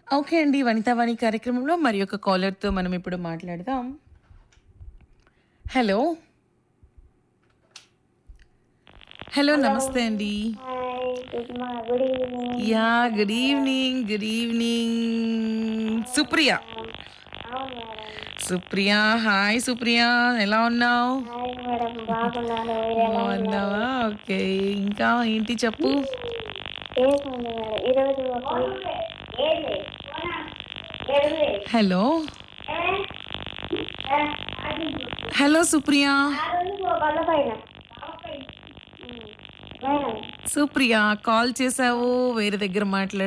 okay అండి వనితావాణి కార్యక్రమంలో మరి ఒక కాలర్తో మనం ఇప్పుడు మాట్లాడదాం హలో హలో నమస్తే అండి hi good morning good evening yeah good evening good evening Supriya అవును మేడం సుప్రియ హాయ్ సుప్రియ ఎలా ఉన్నావు హాయ్ మేడం బాగున్నాను మీరు ఎలా బాగున్నావా ఓకే ఇంకా ఏంటి చెప్పు ఏముంది మేడం ఈరోజు ఒక హలో హలో సుప్రియ బల్ల పైన మేడం సుప్రియ కాల్ చేసావు వేరే దగ్గర మాట్లాడు